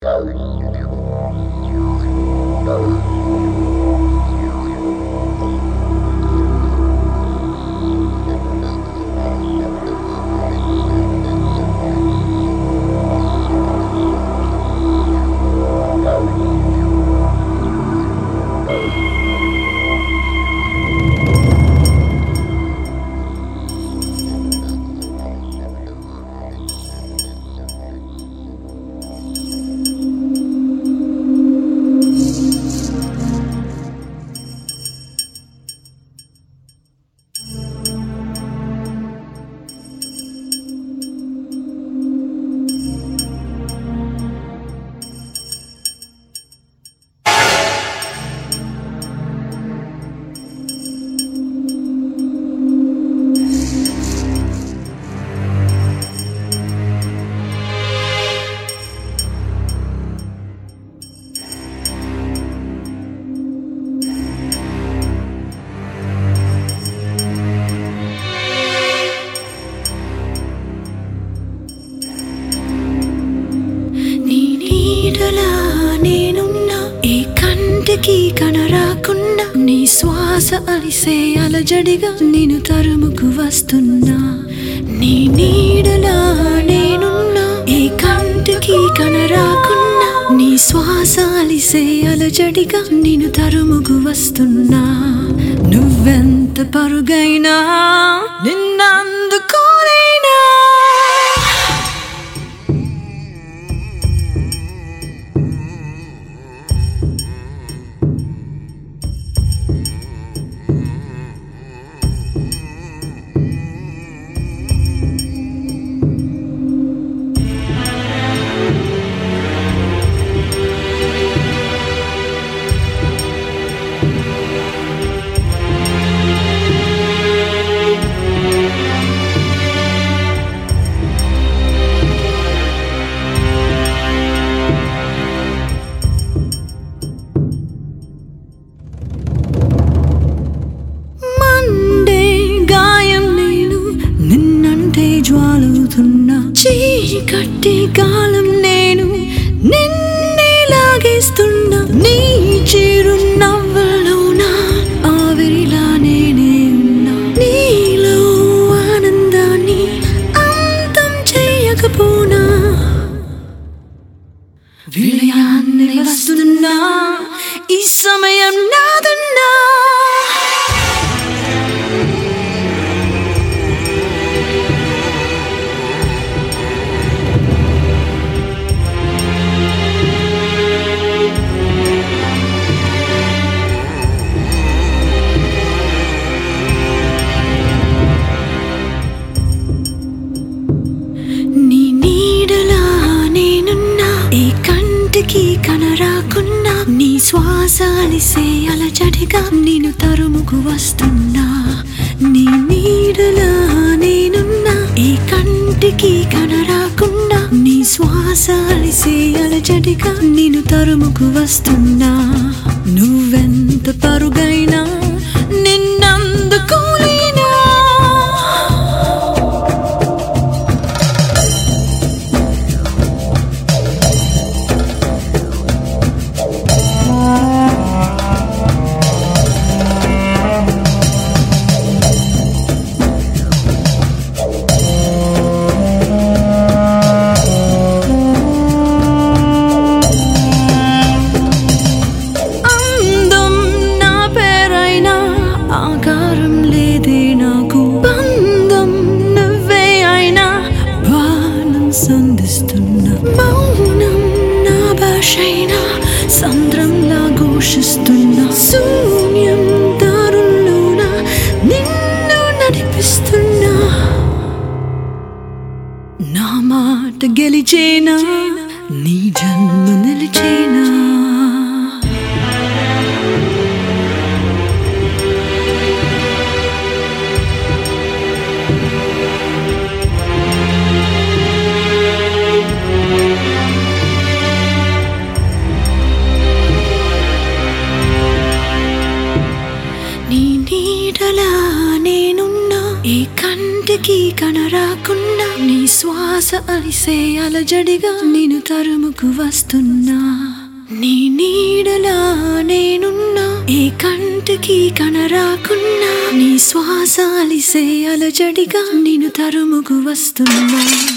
నీ నీడలా నేనున్నా ఏ కంటికి కనరాకున్నా నీ శ్వాస అలిసే అలజడిగా నేను తరుముకు వస్తున్నా నీ నీడలా నేనున్నా ఏ కంటికి కనరాకున్నా నీ శ్వాస అలిసే అలజడిగా నేను తరుముకు వస్తున్నా నువ్వెంత పరుగైనా నిన్నందుకోలేనా మండే గాయం నేను నిన్నంటే జ్వాలుతున్నా చీకట్టి కాలం నేను నిన్నే లాగేస్తున్నా నీ చిరు నవ్వులోనా ఆవిరిలా నేనే ఉన్నా నీలో ఆనందాన్ని అంతం చేయకపోనా విలయాన్ని వస్తున్నా ఈ సమయం నాదన్నా నీ నీడలా నేనున్నా ఏ కంటికి కనరాకున్నా నీ శ్వాస అలిసే అలజడిగా నేను తరుముకు వస్తున్నా నీ నీడలా నేనున్నా ఏ కంటికి కనరాకుండా నీ శ్వాస అలిసే అలజడిగా నేను తరుముకు వస్తున్నా నువ్వెంత పరుగైనా నిన్నందుకోలేనా అందం నా పేరైనా ఆకారం లేదే నాకు బంధం నువ్వే అయినా బాణం సంధిస్తున్నా మౌనం నా భాషైనా సంద్రంలా ఘోషిస్తున్నా శూన్యం దారుల్లోన నిన్ను నడిపిస్తున్నా నా మాట గెలిచేనా నీ జన్మ నిలిచేనా నీ నీడలా నేనున్నా ఏ కంటికి కనరాకున్నా నీ శ్వాస అలిసే అలజడిగా నేను తరుముకు వస్తున్నా నీ నీడలా నేనున్నా ఏ కంటికి కనరాకున్నా నీ శ్వాస అలిసే అలజడిగా నేను తరుముకు వస్తున్నా